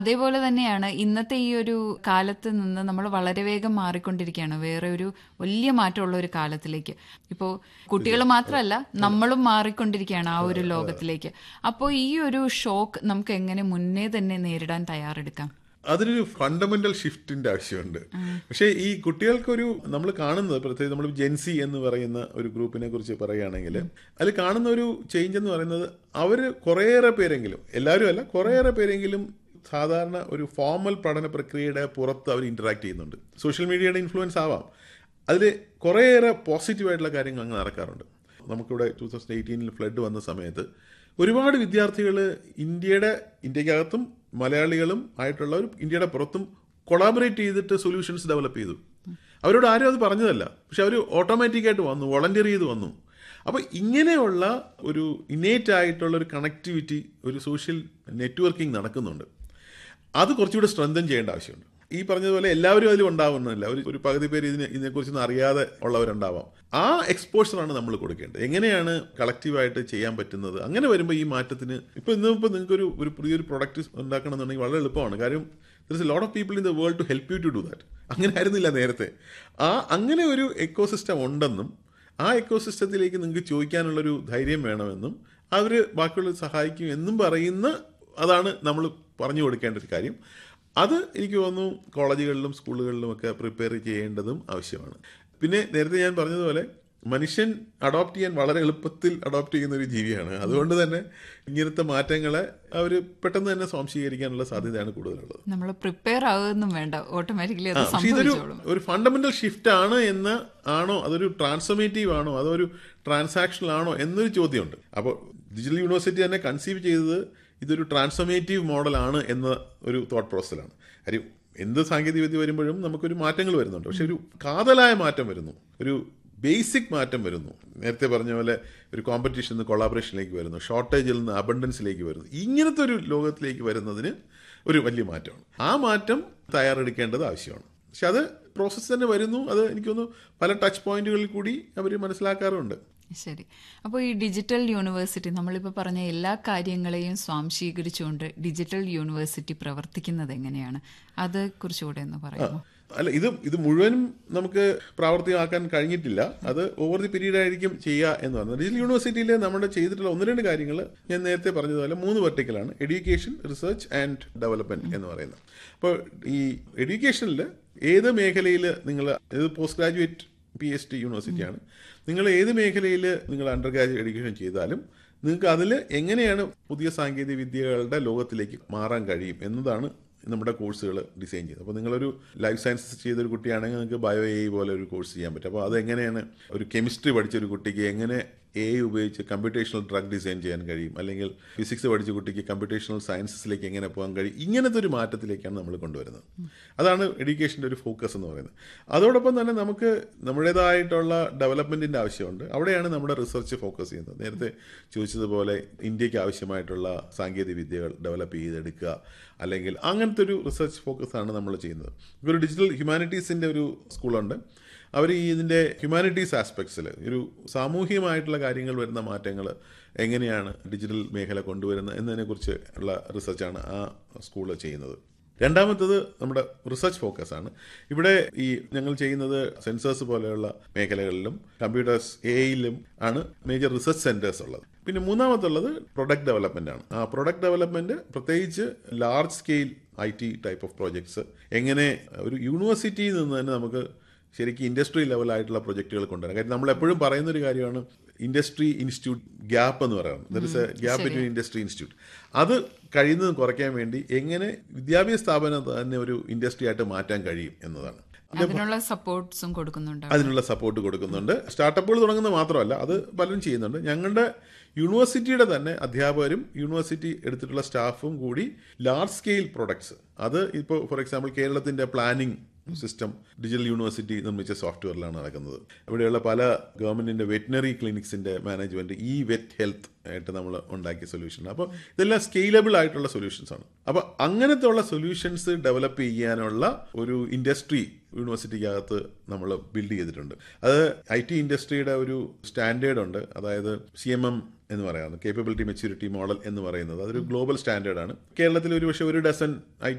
അതേപോലെ തന്നെയാണ് ഇന്നത്തെ ഈ ഒരു കാലത്ത് നിന്ന് നമ്മൾ വളരെ വേഗം മാറിക്കൊണ്ടിരിക്കുകയാണ് വേറെ ഒരു വലിയ മാറ്റമുള്ള ഒരു കാലത്തിലേക്ക് ഇപ്പോൾ കുട്ടികൾ മാത്രമല്ല നമ്മളും മാറിക്കൊണ്ടിരിക്കുകയാണ് ആ ഒരു ലോകത്തിലേക്ക് അപ്പോൾ ഈ ഒരു ഷോക്ക് നമുക്ക് എങ്ങനെ മുന്നേ തന്നെ നേരിടാൻ തയ്യാറെടുക്കാം അതിനൊരു ഫണ്ടമെന്റൽ ഷിഫ്റ്റിന്റെ ആവശ്യമുണ്ട് പക്ഷേ ഈ കുട്ടികൾക്കൊരു നമ്മൾ കാണുന്നത് പ്രത്യേകിച്ച് നമ്മൾ ജെൻസി എന്ന് പറയുന്ന ഒരു ഗ്രൂപ്പിനെ കുറിച്ച് പറയുകയാണെങ്കിൽ അതിൽ കാണുന്ന ഒരു ചേഞ്ച് എന്ന് പറയുന്നത് അവർ കുറേയേറെ പേരെങ്കിലും എല്ലാവരും അല്ല കുറേയേറെ പേരെങ്കിലും സാധാരണ ഒരു ഫോർമൽ പഠന പ്രക്രിയയുടെ പുറത്ത് അവർ ഇന്ററാക്ട് ചെയ്യുന്നുണ്ട് സോഷ്യൽ മീഡിയയുടെ ഇൻഫ്ലുവൻസ് ആവാം അതിൽ കുറേയേറെ പോസിറ്റീവായിട്ടുള്ള കാര്യങ്ങൾ അങ്ങ് നടക്കാറുണ്ട് നമുക്കിവിടെ ടൂ തൗസൻഡ് എയ്റ്റീനിൽ ഫ്ലഡ് വന്ന സമയത്ത് ഒരുപാട് വിദ്യാർത്ഥികൾ ഇന്ത്യയുടെ ഇന്ത്യക്കകത്തും മലയാളികളും ആയിട്ടുള്ളവർ ഇന്ത്യയുടെ പുറത്തും കൊളാബറേറ്റ് ചെയ്തിട്ട് സൊല്യൂഷൻസ് ഡെവലപ്പ് ചെയ്തു അവരോട് ആരും അത് പറഞ്ഞതല്ല പക്ഷെ അവർ ഓട്ടോമാറ്റിക്കായിട്ട് വന്നു വോളണ്ടിയർ ചെയ്ത് വന്നു അപ്പോൾ ഇങ്ങനെയുള്ള ഒരു ഇന്നേറ്റ് ആയിട്ടുള്ള ഒരു കണക്ടിവിറ്റി ഒരു സോഷ്യൽ നെറ്റ്വർക്കിംഗ് നടക്കുന്നുണ്ട് അത് കുറച്ചുകൂടെ സ്ട്രെങ്തൻ ചെയ്യേണ്ട ആവശ്യമുണ്ട് ഈ പറഞ്ഞതുപോലെ എല്ലാവരും അതിൽ ഉണ്ടാവുന്നില്ല ഒരു ഒരു പകുതി പേര് ഇതിനെ ഇതിനെക്കുറിച്ചൊന്നും അറിയാതെ ഉള്ളവരുണ്ടാവാം ആ എക്സ്പോഷറാണ് നമ്മൾ കൊടുക്കേണ്ടത് എങ്ങനെയാണ് കളക്റ്റീവായിട്ട് ചെയ്യാൻ പറ്റുന്നത് അങ്ങനെ വരുമ്പോൾ ഈ മാറ്റത്തിന് ഇപ്പോൾ ഇന്നിപ്പോൾ നിങ്ങൾക്കൊരു ഒരു പുതിയൊരു പ്രൊഡക്റ്റ് ഉണ്ടാക്കണമെന്നുണ്ടെങ്കിൽ വളരെ എളുപ്പമാണ് കാര്യം there is a lot of people in the world to help you to do that അങ്ങനെ ആയിരുന്നില്ല നേരത്തെ ആ അങ്ങനെ ഒരു എക്കോസിസ്റ്റം ഉണ്ടെന്നും ആ എക്കോസിസ്റ്റത്തിലേക്ക് നിങ്ങൾക്ക് ചോദിക്കാനുള്ളൊരു ധൈര്യം വേണമെന്നും അവർ ബാക്കിയുള്ളവർ സഹായിക്കും എന്നും പറയുന്ന അതാണ് നമ്മൾ പറഞ്ഞു കൊടുക്കേണ്ട ഒരു കാര്യം അത് എനിക്ക് തോന്നുന്നു കോളേജുകളിലും സ്കൂളുകളിലും ഒക്കെ പ്രിപ്പയർ ചെയ്യേണ്ടതും ആവശ്യമാണ് പിന്നെ നേരത്തെ ഞാൻ പറഞ്ഞതുപോലെ മനുഷ്യൻ അഡോപ്റ്റ് ചെയ്യാൻ വളരെ എളുപ്പത്തിൽ അഡോപ്റ്റ് ചെയ്യുന്ന ഒരു ജീവിയാണ് അതുകൊണ്ട് തന്നെ ഇങ്ങനത്തെ മാറ്റങ്ങളെ അവർ പെട്ടെന്ന് തന്നെ സ്വാംശീകരിക്കാനുള്ള സാധ്യതയാണ് കൂടുതലുള്ളത് നമ്മൾ പ്രിപ്പയർ ആകുമെന്നും വേണ്ട ഓട്ടോമാറ്റിക്കലി അത് പക്ഷെ ഇതൊരു സംഭവിച്ചോളും ഒരു ഫണ്ടമെന്റൽ ഷിഫ്റ്റ് ആണ് എന്ന് ആണോ അതൊരു ട്രാൻസ്ഫോർമേറ്റീവ് ആണോ അതൊരു ട്രാൻസാക്ഷണൽ ആണോ എന്നൊരു ചോദ്യമുണ്ട് അപ്പോൾ ഡിജിറ്റൽ യൂണിവേഴ്സിറ്റി തന്നെ കൺസീവ് ചെയ്തത് ഇതൊരു ട്രാൻസ്ഫോർമേറ്റീവ് മോഡലാണ് എന്ന ഒരു തോട്ട് പ്രോസസ്സിലാണ് കാര്യം എന്ത് സാങ്കേതികവിദ്യ വരുമ്പോഴും നമുക്കൊരു മാറ്റങ്ങൾ വരുന്നുണ്ട് പക്ഷെ ഒരു കാതലായ മാറ്റം വരുന്നു ഒരു ബേസിക് മാറ്റം വരുന്നു നേരത്തെ പറഞ്ഞ പോലെ ഒരു കോമ്പറ്റീഷൻ നിന്ന് കൊളാബറേഷനിലേക്ക് വരുന്നു ഷോർട്ടേജിൽ നിന്ന് അബണ്ടൻസിലേക്ക് വരുന്നു ഇങ്ങനത്തെ ഒരു ലോകത്തിലേക്ക് വരുന്നതിന് ഒരു വലിയ മാറ്റമാണ് ആ മാറ്റം തയ്യാറെടുക്കേണ്ടത് ആവശ്യമാണ് പക്ഷെ അത് പ്രോസസ്സ് തന്നെ വരുന്നു അത് എനിക്കൊന്ന് പല ടച്ച് പോയിന്റുകളിൽ കൂടി അവർ മനസ്സിലാക്കാറുണ്ട് ശരി അപ്പോൾ ഈ ഡിജിറ്റൽ യൂണിവേഴ്സിറ്റി നമ്മളിപ്പോൾ പറഞ്ഞ എല്ലാ കാര്യങ്ങളെയും സ്വാംശീകരിച്ചുകൊണ്ട് ഡിജിറ്റൽ യൂണിവേഴ്സിറ്റി പ്രവർത്തിക്കുന്നത് എങ്ങനെയാണ് അത് കുറിച്ചുകൂടെ ഒന്ന് പറയാമോ അല്ല ഇത് ഇത് മുഴുവനും നമുക്ക് പ്രാവർത്തികമാക്കാൻ കഴിഞ്ഞിട്ടില്ല അത് ഓവർ ദി പീരീഡ് ആയിരിക്കും ചെയ്യുക എന്ന് പറഞ്ഞത് ഡിജിറ്റൽ യൂണിവേഴ്സിറ്റിയിൽ നമ്മുടെ ചെയ്തിട്ടുള്ള ഒന്ന് രണ്ട് കാര്യങ്ങൾ ഞാൻ നേരത്തെ പറഞ്ഞതുപോലെ മൂന്ന് വെർട്ടിക്കലാണ് എഡ്യൂക്കേഷൻ റിസർച്ച് ആൻഡ് ഡെവലപ്മെന്റ് എന്ന് പറയുന്നത് അപ്പോൾ ഈ എഡ്യൂക്കേഷനിൽ ഏത് മേഖലയിൽ നിങ്ങൾ ഇത് post graduate P H D യൂണിവേഴ്സിറ്റിയാണ് നിങ്ങൾ ഏത് മേഖലയിൽ നിങ്ങൾ അണ്ടർ ഗ്രാജുവേറ്റ് എഡ്യൂക്കേഷൻ ചെയ്താലും നിങ്ങൾക്ക് അതിൽ എങ്ങനെയാണ് പുതിയ സാങ്കേതിക വിദ്യകളുടെ ലോകത്തിലേക്ക് മാറാൻ കഴിയും എന്നതാണ് നമ്മുടെ കോഴ്സുകൾ ഡിസൈൻ ചെയ്യുന്നത് അപ്പോൾ നിങ്ങളൊരു ലൈഫ് സയൻസസ് ചെയ്തൊരു കുട്ടിയാണെങ്കിൽ നിങ്ങൾക്ക് ബയോ എ പോലെ ഒരു കോഴ്സ് ചെയ്യാൻ പറ്റും അപ്പോൾ അതെങ്ങനെയാണ് ഒരു കെമിസ്ട്രി പഠിച്ച ഒരു കുട്ടിക്ക് എങ്ങനെ എ ഉപയോഗിച്ച് കമ്പ്യൂട്ടേഷണൽ ഡ്രഗ് ഡിസൈൻ ചെയ്യാൻ കഴിയും അല്ലെങ്കിൽ ഫിസിക്സ് പഠിച്ച കുട്ടിക്ക് കമ്പ്യൂട്ടേഷണൽ സയൻസസിലേക്ക് എങ്ങനെ പോകാൻ കഴിയും ഇങ്ങനത്തെ ഒരു മാറ്റത്തിലേക്കാണ് നമ്മൾ കൊണ്ടുവരുന്നത് അതാണ് എഡ്യൂക്കേഷൻ്റെ ഒരു ഫോക്കസ് എന്ന് പറയുന്നത് അതോടൊപ്പം തന്നെ നമുക്ക് നമ്മുടേതായിട്ടുള്ള ഡെവലപ്മെൻറ്റിൻ്റെ ആവശ്യമുണ്ട് അവിടെയാണ് നമ്മുടെ റിസർച്ച് ഫോക്കസ് ചെയ്യുന്നത് നേരത്തെ ചോദിച്ചതുപോലെ ഇന്ത്യക്ക് ആവശ്യമായിട്ടുള്ള സാങ്കേതിക വിദ്യകൾ ഡെവലപ്പ് ചെയ്തെടുക്കുക അല്ലെങ്കിൽ അങ്ങനത്തെ ഒരു റിസർച്ച് ഫോക്കസ് ആണ് നമ്മൾ ചെയ്യുന്നത് ഇപ്പോൾ ഒരു ഡിജിറ്റൽ ഹ്യൂമാനിറ്റീസിൻ്റെ ഒരു സ്കൂളുണ്ട് അവർ ഈ ഇതിൻ്റെ ഹ്യൂമാനിറ്റീസ് ആസ്പെക്ട്സിൽ ഒരു സാമൂഹികമായിട്ടുള്ള കാര്യങ്ങൾ വരുന്ന മാറ്റങ്ങൾ എങ്ങനെയാണ് ഡിജിറ്റൽ മേഖല കൊണ്ടുവരുന്നത് എന്നതിനെക്കുറിച്ച് ഉള്ള റിസർച്ചാണ് ആ സ്കൂൾ ചെയ്യുന്നത് രണ്ടാമത്തത് നമ്മുടെ റിസർച്ച് ഫോക്കസ് ആണ് ഇവിടെ ഈ ഞങ്ങൾ ചെയ്യുന്നത് സെൻസേഴ്സ് പോലെയുള്ള മേഖലകളിലും കമ്പ്യൂട്ടേഴ്സ് എയിലും ആണ് മേജർ റിസർച്ച് സെന്റേഴ്സ് ഉള്ളത് പിന്നെ മൂന്നാമത്തുള്ളത് പ്രൊഡക്റ്റ് ഡെവലപ്മെന്റ് ആണ് ആ പ്രൊഡക്റ്റ് ഡെവലപ്മെന്റ് പ്രത്യേകിച്ച് large scale I T type of projects എങ്ങനെ ഒരു യൂണിവേഴ്സിറ്റിയിൽ നിന്ന് തന്നെ നമുക്ക് ശരിക്കും ഇൻഡസ്ട്രി ലെവലായിട്ടുള്ള പ്രൊജക്റ്റുകൾ കൊണ്ടുവരാം കാര്യം നമ്മൾ എപ്പോഴും പറയുന്ന ഒരു കാര്യമാണ് ഇൻഡസ്ട്രി ഇൻസ്റ്റിറ്റ്യൂട്ട് ഗ്യാപ്പ് എന്ന് പറയുന്നത് there is a gap between industry institute അത് കഴിയുന്നത് കുറയ്ക്കാൻ വേണ്ടി എങ്ങനെ വിദ്യാഭ്യാസ സ്ഥാപനം തന്നെ ഒരു ഇൻഡസ്ട്രി ആയിട്ട് മാറ്റാൻ കഴിയും എന്നതാണ് അതിനുള്ള സപ്പോർട്ട്സും കൊടുക്കുന്നുണ്ട് അതിനുള്ള സപ്പോർട്ട് കൊടുക്കുന്നുണ്ട് സ്റ്റാർട്ടപ്പുകൾ തുടങ്ങുന്നത് മാത്രമല്ല അത് പലരും ചെയ്യുന്നുണ്ട് ഞങ്ങളുടെ യൂണിവേഴ്സിറ്റിയുടെ തന്നെ അധ്യാപകരും യൂണിവേഴ്സിറ്റി എടുത്തിട്ടുള്ള സ്റ്റാഫും കൂടി ലാർജ് സ്കെയിൽ പ്രൊഡക്ട്സ് അത് ഇപ്പോൾ ഫോർ എക്സാമ്പിൾ കേരളത്തിൻ്റെ പ്ലാനിംഗ് സിസ്റ്റം ഡിജിറ്റൽ യൂണിവേഴ്സിറ്റി നിർമ്മിച്ച സോഫ്റ്റ്വെയറിലാണ് നടക്കുന്നത് ഇവിടെയുള്ള പല ഗവൺമെന്റിന്റെ വെറ്റിനറി ക്ലിനിക്സിന്റെ മാനേജ്മെന്റ് ഈ വെറ്റ് ഹെൽത്ത് ആയിട്ട് നമ്മൾ ഉണ്ടാക്കിയ സൊല്യൂഷൻ അപ്പോൾ ഇതെല്ലാം സ്കെയിലബിൾ ആയിട്ടുള്ള സൊല്യൂഷൻസ് ആണ് അപ്പോൾ അങ്ങനത്തെ ഉള്ള സൊല്യൂഷൻസ് ഡെവലപ്പ് ചെയ്യാനുള്ള ഒരു ഇൻഡസ്ട്രി യൂണിവേഴ്സിറ്റിക്കകത്ത് നമ്മൾ ബിൽഡ് ചെയ്തിട്ടുണ്ട് അത് ഐ ടി ഇൻഡസ്ട്രിയുടെ ഒരു സ്റ്റാൻഡേർഡ് ഉണ്ട് അതായത് സി എം എം എന്ന് പറയുന്നത് കേപ്പബിലിറ്റി മെച്യൂരിറ്റി മോഡൽ എന്ന് പറയുന്നത് അതൊരു ഗ്ലോബൽ സ്റ്റാൻഡേർഡാണ് കേരളത്തിൽ ഒരു പക്ഷേ ഒരു ഡസൻ ഐ